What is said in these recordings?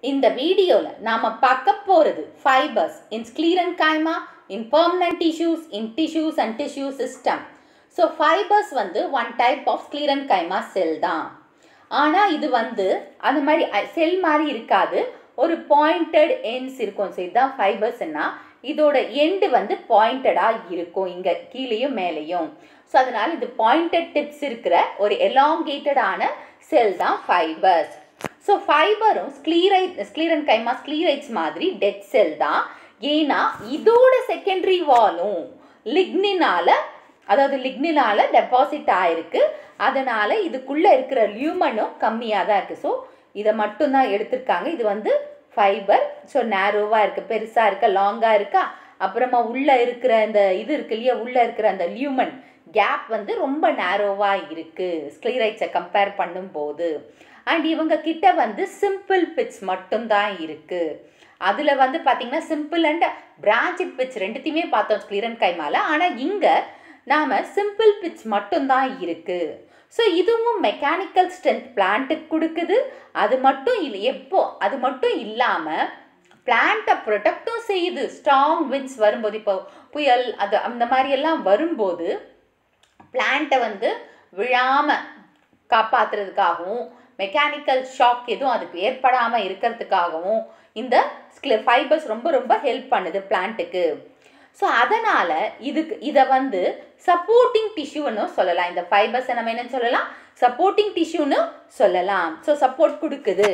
இந்த வீடியோவில் நாம் பார்க்க போகிறது fibres in sclerenchyma in permanent tissues in tissues and tissue system so fibres வந்து one type of sclerenchyma cell தான் ஆனால் இது வந்து அந்த மாதிரி செல் மாதிரி இருக்காது ஒரு பாயிண்டட் எண்ட்ஸ் இருக்கும் ஸோ இதுதான் ஃபைபர்ஸ்னா இதோட எண்டு வந்து பாயிண்டடாக இருக்கும் இங்கே கீழேயும் மேலேயும் ஸோ அதனால் இது பாயிண்டட் டிப்ஸ் இருக்கிற ஒரு எலாங்கேட்டடான செல் தான் ஃபைபர்ஸ் ஸோ ஃபைபரும் ஸ்க்ளீரைட் ஸ்க்ளீரன் கைமா ஸ்க்ளீரைட்ஸ் மாதிரி டெட் செல் தான் ஏன்னா இதோட செகண்டரி வாலும் லிக்னினால அதாவது லிக்னினால டெபாசிட் ஆயிருக்கு அதனால் இதுக்குள்ளே இருக்கிற லியூமனும் கம்மியாக தான் இருக்குது ஸோ இதை மட்டும்தான் எடுத்திருக்காங்க இது வந்து ஃபைபர் ஸோ நேரோவாக இருக்குது பெருசாக இருக்கா லாங்காக இருக்கா அப்புறமா உள்ளே இருக்கிற இந்த இது இருக்கு இல்லையா உள்ளே இருக்கிற அந்த லியூமன் கேப் வந்து ரொம்ப நேரோவாக இருக்குது ஸ்க்ளீரைட்ஸை கம்பேர் பண்ணும்போது அண்ட் இவங்க கிட்ட வந்து சிம்பிள் பிட்ஸ் மட்டும்தான் இருக்குது அதில் வந்து பார்த்திங்கன்னா சிம்பிள் அண்ட் பிரான்ச்சட் பிட்ஸ் ரெண்டுத்தையுமே பார்த்தோம் ஸ்க்ளீரன் கைமால ஆனால் இங்கே நாம் சிம்பிள் பிட்ச் மட்டும்தான் இருக்குது ஸோ இதுவும் மெக்கானிக்கல் ஸ்ட்ரென்த் பிளான்ட்டுக்கு கொடுக்குது அது மட்டும் இல்லை எப்போ அது மட்டும் இல்லாமல் பிளான்ட்டை ப்ரொடெக்டும் செய்யுது ஸ்ட்ராங் வின்ஸ் வரும்போது இப்போ புயல் அது அந்த மாதிரியெல்லாம் வரும்போது பிளான்ட்டை வந்து விழாமல் காப்பாற்றுறதுக்காகவும் மெக்கானிக்கல் ஷாக் எதுவும் அதுக்கு ஏற்படாமல் இருக்கிறதுக்காகவும் இந்த ஸ்கில ஃபைபர்ஸ் ரொம்ப ரொம்ப ஹெல்ப் பண்ணுது பிளான்ட்டுக்கு ஸோ அதனால் இதுக்கு இதை வந்து சப்போர்ட்டிங் டிஷ்யூன்னு சொல்லலாம் இந்த ஃபைபர்ஸை நம்ம என்னன்னு சொல்லலாம் சப்போர்ட்டிங் டிஷ்யூன்னு சொல்லலாம் ஸோ சப்போர்ட் கொடுக்குது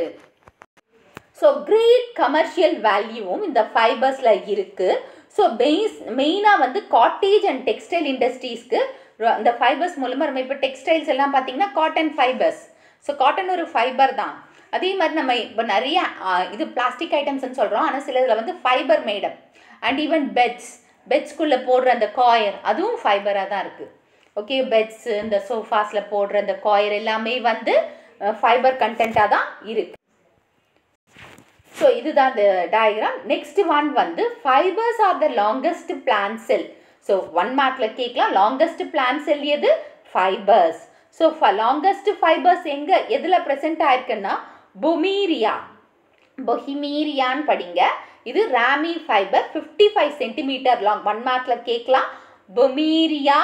ஸோ கிரேட் கமர்ஷியல் வேல்யூவும் இந்த ஃபைபர்ஸில் இருக்குது ஸோ மெயின்ஸ் மெயினாக வந்து காட்டேஜ் அண்ட் டெக்ஸ்டைல் இண்டஸ்ட்ரீஸ்க்கு இந்த ஃபைபர்ஸ் மூலமாக நம்ம இப்போ டெக்ஸ்டைல்ஸ் எல்லாம் பார்த்தீங்கன்னா காட்டன் ஃபைபர்ஸ் ஸோ காட்டன் ஒரு ஃபைபர் தான் அதே மாதிரி நம்ம இப்போ நிறைய இது பிளாஸ்டிக் ஐட்டம்ஸ்னு சொல்கிறோம் ஆனால் சில இதில் வந்து fibre madam and even beds பெட்ஸ்குள்ளே போடுற அந்த காயர் அதுவும் ஃபைபராக தான் இருக்குது ஓகே பெட்ஸ் இந்த சோஃபாஸில் போடுற அந்த காயர் எல்லாமே வந்து ஃபைபர் கண்டென்ட்டாக தான் இருக்குது ஸோ இதுதான் இந்த டயக்ராம் நெக்ஸ்ட் ஒன் வந்து fibres are the longest plant cell so one மார்க்கில் கேட்கலாம் லாங்கஸ்ட் பிளான் செல் எது ஃபைபர்ஸ் ஸோ லாங்கஸ்ட் ஃபைபர்ஸ் எங்கே எதில் ப்ரெசென்ட் ஆயிருக்குன்னா பொமீரியா பொஹிமீரியான்னு படிங்க இது ramie fibre fifty five centimetre long one மார்க்கில் கேட்கலாம் Boehmeria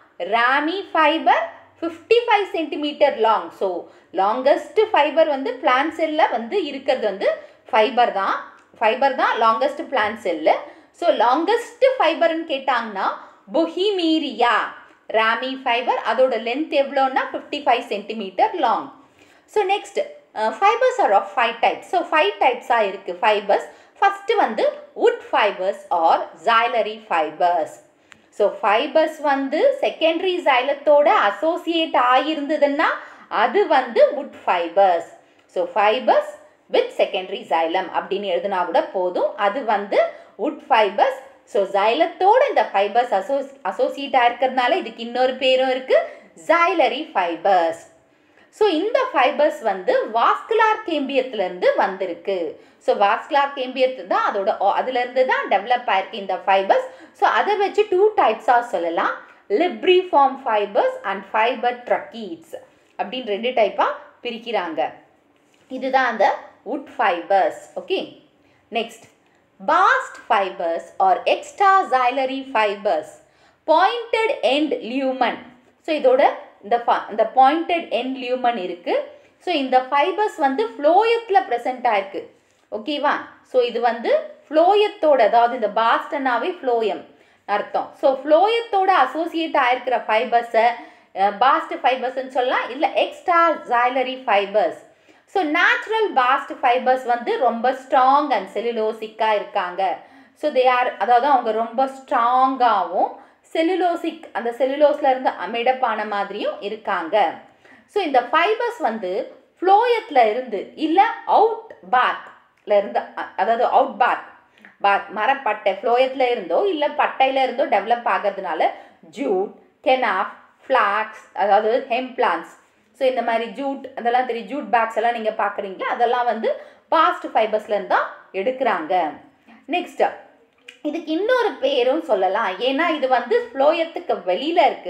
ramie fibre fifty five centimetre long so longest fibre வந்து பிளான் செல்லில் வந்து இருக்கிறது வந்து ஃபைபர் தான் ஃபைபர் தான் longest plant cell so longest ஃபைபர்னு கேட்டாங்கன்னா பொஹிமீரியா ராமி ஃபைபர் அதோட லென்த் எவ்வளோன்னா fifty five centimetre long so next fibres are of five types so five டைப்ஸாக இருக்குது ஃபைபர்ஸ் ஃபஸ்ட்டு வந்து wood fibres are xylary fibres so fibres வந்து secondary ஜைலத்தோட associate ஆகியிருந்ததுன்னா அது வந்து wood fibres so fibres with secondary xylem அப்படின்னு எழுதினா கூட போதும் அது வந்து வுட் ஃபைபர்ஸ் ஸோ ஜைலத்தோட இந்த ஃபைபர்ஸ் அசோஸ் அசோசியேட் ஆயிருக்கிறதுனால இதுக்கு இன்னொரு பேரும் இருக்குது ஜைலரி ஃபைபர்ஸ் ஸோ இந்த ஃபைபர்ஸ் வந்து வாஸ்குலார் கேம்பியத்துலேருந்து வந்திருக்கு ஸோ வாஸ்குலார் கேம்பியத்து தான் அதோட அதுலேருந்து தான் டெவலப் ஆயிருக்கு இந்த ஃபைபர்ஸ் ஸோ அதை வச்சு டூ டைப்ஸாக சொல்லலாம் libriform fibres and fibre tracheids அப்படின்னு ரெண்டு டைப்பாக பிரிக்கிறாங்க இதுதான் அந்த wood fibres okay next bast fibres are extra xylary fibres pointed end lumen so இதோட இந்த இந்த பாயிண்டட் எண்ட் லியூமன் இருக்குது ஸோ இந்த ஃபைபர்ஸ் வந்து ஃப்ளோயத்தில் ப்ரெசென்ட் ஆயிருக்கு ஓகேவா ஸோ இது வந்து ஃப்ளோயத்தோட அதாவது இந்த பாஸ்டனாவே ஃப்ளோயம் அர்த்தம் ஸோ ஃப்ளோயத்தோட அசோசியேட் ஆயிருக்கிற ஃபைபர்ஸை பாஸ்ட் ஃபைபர்ஸ்ன்னு சொல்லலாம் இல்லை extra xylary fibres so natural bast fibres வந்து ரொம்ப ஸ்ட்ராங் அண்ட் செல்லுலோசிக்காக இருக்காங்க ஸோ தே ஆர் அதாவது அவங்க ரொம்ப ஸ்ட்ராங்காகவும் செல்லுலோசிக் அந்த செல்லுலோஸில் இருந்து அமிடப்பான மாதிரியும் இருக்காங்க ஸோ இந்த ஃபைபர்ஸ் வந்து ஃப்ளோயத்தில் இருந்து இல்லை அவுட் பேக்ல இருந்து அதாவது அவுட் பேக் பேக் மரப்பட்டை ஃப்ளோயத்தில் இருந்தோ இல்லை பட்டையில் இருந்தோ டெவலப் ஆகிறதுனால ஜூட் கெனாஃப் ஃப்ளாக்ஸ் அதாவது ஹெம் பிளான்ஸ் ஸோ இந்த மாதிரி ஜூட் அதெல்லாம் தெரியும் ஜூட் பேக்ஸ் எல்லாம் நீங்கள் பார்க்குறீங்களா அதெல்லாம் வந்து பாஸ்ட் ஃபைபர்ஸ்லேருந்து தான் எடுக்கிறாங்க நெக்ஸ்ட் இதுக்கு இன்னொரு பேரும் சொல்லலாம் ஏன்னா இது வந்து ஃப்ளோயத்துக்கு வெளியில் இருக்குது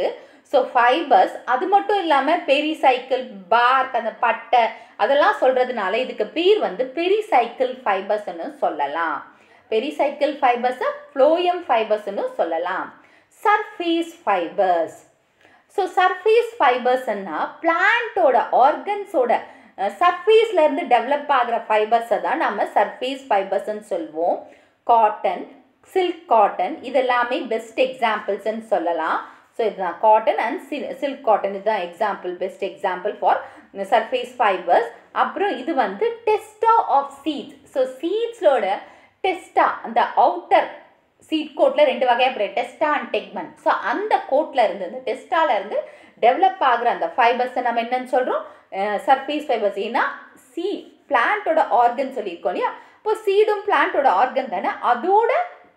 ஸோ ஃபைபர்ஸ் அது மட்டும் இல்லாமல் பெரிசைக்கிள் பார்க் அந்த பட்டை அதெல்லாம் சொல்கிறதுனால இதுக்கு பேர் வந்து பெரிசைக்கிள் ஃபைபர்ஸ்னு சொல்லலாம் பெரிசைக்கிள் ஃபைபர்ஸை ஃப்ளோயம் ஃபைபர்ஸ்னு சொல்லலாம் சர்ஃபேஸ் ஃபைபர்ஸ் ஸோ சர்ஃபேஸ் ஃபைபர்ஸ்னா பிளான்ட்டோட ஆர்கன்ஸோட சர்ஃபேஸ்லேருந்து டெவலப் ஆகிற ஃபைபர்ஸை தான் நம்ம சர்ஃபேஸ் ஃபைபர்ஸ்ன்னு சொல்லுவோம் காட்டன் சில்க் காட்டன் இதெல்லாமே பெஸ்ட் எக்ஸாம்பிள்ஸ்ன்னு சொல்லலாம் ஸோ இதுதான் காட்டன் அண்ட் சில் சில்க் காட்டன் இதுதான் example best example for surface fibres அப்புறம் இது வந்து டெஸ்டா ஆஃப் சீட்ஸ் ஸோ சீட்ஸோட டெஸ்டா அந்த அவுட்டர் சீட் கோட்டில் ரெண்டு வகையாக அப்புறம் டெஸ்டா அண்ட் டெக்மன் ஸோ அந்த கோட்டில் இருந்து அந்த டெஸ்டால இருந்து டெவலப் ஆகிற அந்த ஃபைபர்ஸை நம்ம என்னன்னு சொல்கிறோம் சர்ஃபேஸ் ஃபைபர்ஸ் ஏன்னா சீ பிளான்ட்டோட ஆர்கன் சொல்லியிருக்கோம் இல்லையா இப்போ சீடும் பிளான்ட்டோட ஆர்கன் தானே அதோட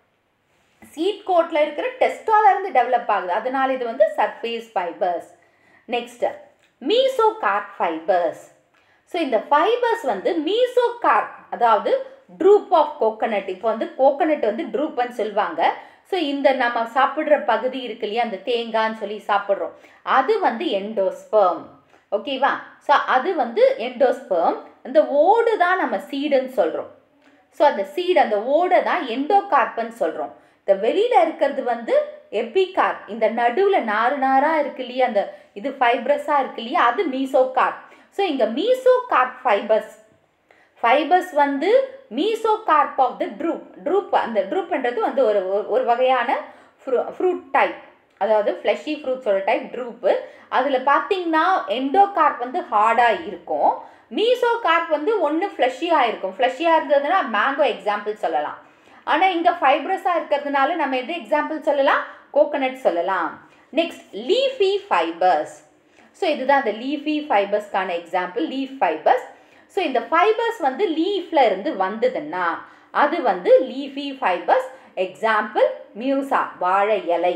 சீட் கோட்டில் இருக்கிற டெஸ்டால இருந்து டெவலப் ஆகுது அதனால இது வந்து surface fibres next mesocarp fibres so இந்த ஃபைபர்ஸ் வந்து மீசோகார்ப் அதாவது ட்ரூப் ஆஃப் கோகனட் இப்போ வந்து கோகனட் வந்து ட்ரூப்னு சொல்லுவாங்க ஸோ இந்த நம்ம சாப்பிட்ற பகுதி இருக்கு இல்லையா அந்த தேங்காய்ன்னு சொல்லி சாப்பிட்றோம் அது வந்து எண்டோஸ்பெர்ம் ஓகேவா ஸோ அது வந்து எண்டோஸ்பெர்ம் இந்த ஓடு தான் நம்ம சீடுன்னு சொல்கிறோம் ஸோ அந்த சீடு அந்த ஓடை தான் எண்டோகார்பன் சொல்கிறோம் இந்த வெளியில் இருக்கிறது வந்து எபிகார்ப் இந்த நடுவில் நாறு நாராக இருக்கு இல்லையா அந்த இது ஃபைப்ரஸாக இருக்கு இல்லையா அது மீசோகார்ப் ஸோ இங்கே மீசோகார்ப் ஃபைபர்ஸ் ஃபைபர்ஸ் வந்து mesocarp of the drupe drupe அந்த ட்ரூப்ன்றது வந்து ஒரு ஒரு வகையான ஃப்ரூ ஃப்ரூட் டைப் அதாவது ஃப்ளஷி ஃப்ரூட்ஸோட டைப் ட்ரூப்பு அதில் பார்த்தீங்கன்னா எண்டோகார்ப் வந்து ஹார்டாக இருக்கும் மீசோகார்ப் வந்து ஒன்று ஃப்ளஷியாக இருக்கும் ஃப்ளஷியாக இருந்ததுன்னா மேங்கோ எக்ஸாம்பிள் சொல்லலாம் ஆனால் இங்கே ஃபைப்ரஸாக இருக்கிறதுனால நம்ம எது எக்ஸாம்பிள் சொல்லலாம் கோகனட் சொல்லலாம் நெக்ஸ்ட் லீஃபி ஃபைபர்ஸ் ஸோ இதுதான் அந்த லீஃபி ஃபைபர்ஸ்க்கான எக்ஸாம்பிள் லீஃப் ஃபைபர்ஸ் ஸோ இந்த ஃபைபர்ஸ் வந்து லீஃப்ல இருந்து வந்ததுன்னா அது வந்து லீஃபி ஃபைபர்ஸ் எக்ஸாம்பிள் மியூசா வாழை இலை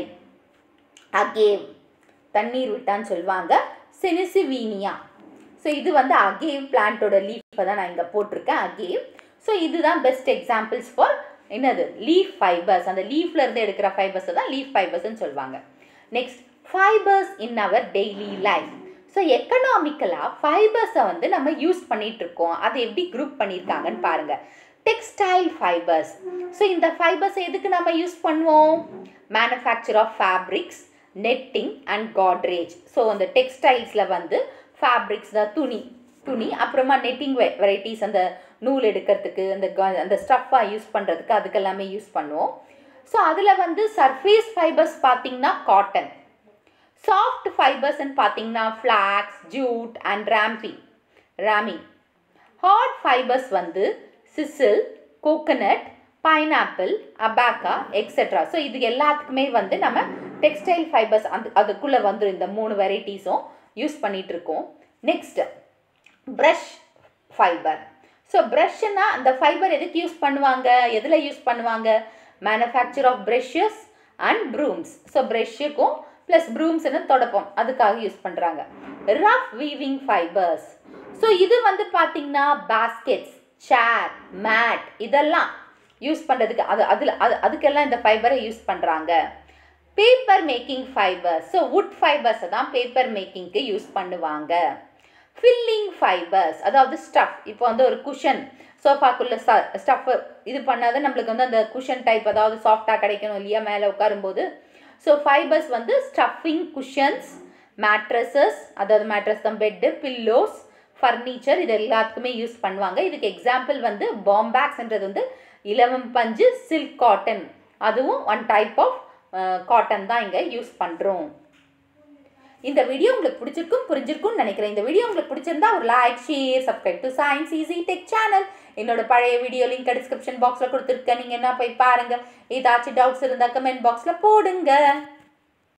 அகேவ் தண்ணீர் விட்டான்னு சொல்லுவாங்க செனிசிவீனியா ஸோ இது வந்து அகேவ் பிளான்ட்டோட லீஃபை தான் நான் இங்கே போட்டிருக்கேன் அகேவ் ஸோ இதுதான் பெஸ்ட் எக்ஸாம்பிள்ஸ் ஃபார் என்னது லீஃப் ஃபைபர்ஸ் அந்த லீஃப்ல இருந்து எடுக்கிற ஃபைபர்ஸை தான் லீஃப் ஃபைபர்ஸ்னு சொல்லுவாங்க next fibres in our daily life so எக்கனாமிக்கலாக ஃபைபர்ஸை வந்து நம்ம யூஸ் பண்ணிட்டு இருக்கோம் அதை எப்படி குரூப் பண்ணியிருக்காங்கன்னு பாருங்க டெக்ஸ்டைல் ஃபைபர்ஸ் ஸோ இந்த ஃபைபர்ஸ் எதுக்கு நம்ம யூஸ் பண்ணுவோம் manufacture of fabrics netting and cordage so அந்த டெக்ஸ்டைல்ஸில் வந்து ஃபேப்ரிக்ஸ் தான் துணி துணி அப்புறமா நெட்டிங் வெ வெரைட்டிஸ் அந்த நூல் எடுக்கிறதுக்கு அந்த க- அந்த ஸ்டஃப்பாக யூஸ் பண்ணுறதுக்கு அதுக்கெல்லாமே யூஸ் பண்ணுவோம் ஸோ அதில் வந்து சர்ஃபேஸ் ஃபைபர்ஸ் பார்த்தீங்கன்னா காட்டன் சாஃப்ட் ஃபைபர்ஸ்ன்னு பார்த்தீங்கன்னா ஃப்ளாக்ஸ் ஜூட் அண்ட் ராம்பி ராமி ஹார்ட் ஃபைபர்ஸ் வந்து sisal coconut pineapple abaca etcetera so இது எல்லாத்துக்குமே வந்து நம்ம டெக்ஸ்டைல் ஃபைபர்ஸ் அந்த அதுக்குள்ளே வந்துடும் இந்த மூணு வெரைட்டிஸும் யூஸ் பண்ணிட்டு இருக்கோம் நெக்ஸ்ட் ப்ரஷ் ஃபைபர் ஸோ ப்ரஷ்னா அந்த ஃபைபர் எதுக்கு யூஸ் பண்ணுவாங்க எதில் யூஸ் பண்ணுவாங்க manufacture of brushes and brooms so ப்ரஷ்ஷுக்கும் ப்ளஸ் ப்ரூம்ஸ்னு தொடப்பம் அதுக்காக யூஸ் பண்ணுறாங்க ரஃப் வீவிங் ஃபைபர்ஸ் ஸோ இது வந்து பார்த்தீங்கன்னா பாஸ்கெட்ஸ் சேர் மேட் இதெல்லாம் யூஸ் பண்ணுறதுக்கு அது அதில் அது அதுக்கெல்லாம் இந்த ஃபைபரை யூஸ் பண்ணுறாங்க paper making fibre so wood ஃபைபர்ஸை தான் பேப்பர் மேக்கிங்க்கு யூஸ் பண்ணுவாங்க ஃபில்லிங் ஃபைபர்ஸ் அதாவது ஸ்டஃப் இப்போ வந்து ஒரு குஷன் சோஃபாக்குள்ள ஸ்டஃப் இது பண்ணாத நம்மளுக்கு வந்து அந்த குஷன் டைப் அதாவது சாஃப்டாக கிடைக்கணும் இல்லையா மேலே உட்காரும்போது ஸோ ஃபைபர்ஸ் வந்து ஸ்டஃபிங் குஷன்ஸ் மேட்ரஸஸ் அதாவது மேட்ரஸ் தான் பெட்டு பில்லோஸ் ஃபர்னிச்சர் இது எல்லாத்துக்குமே யூஸ் பண்ணுவாங்க இதுக்கு எக்ஸாம்பிள் வந்து பாம்பேக்ஸ்ன்றது வந்து இலவம் பஞ்சு சில்க் காட்டன் அதுவும் ஒன் டைப் ஆஃப் காட்டன் தான் இங்கே யூஸ் பண்ணுறோம் இந்த வீடியோ உங்களுக்கு பிடிச்சிருக்கும் புரிஞ்சிருக்கும்னு நினைக்கிறேன் இந்த வீடியோ உங்களுக்கு பிடிச்சிருந்தா ஒரு like share subscribe to science easy tech channel என்னோட பழைய வீடியோ லிங்க் டிஸ்கிரிப்ஷன் பாக்ஸில் கொடுத்துருக்கேன் நீங்கள் என்ன போய் பாருங்கள் ஏதாச்சும் டவுட்ஸ் இருந்தால் கமெண்ட் பாக்ஸில் போடுங்க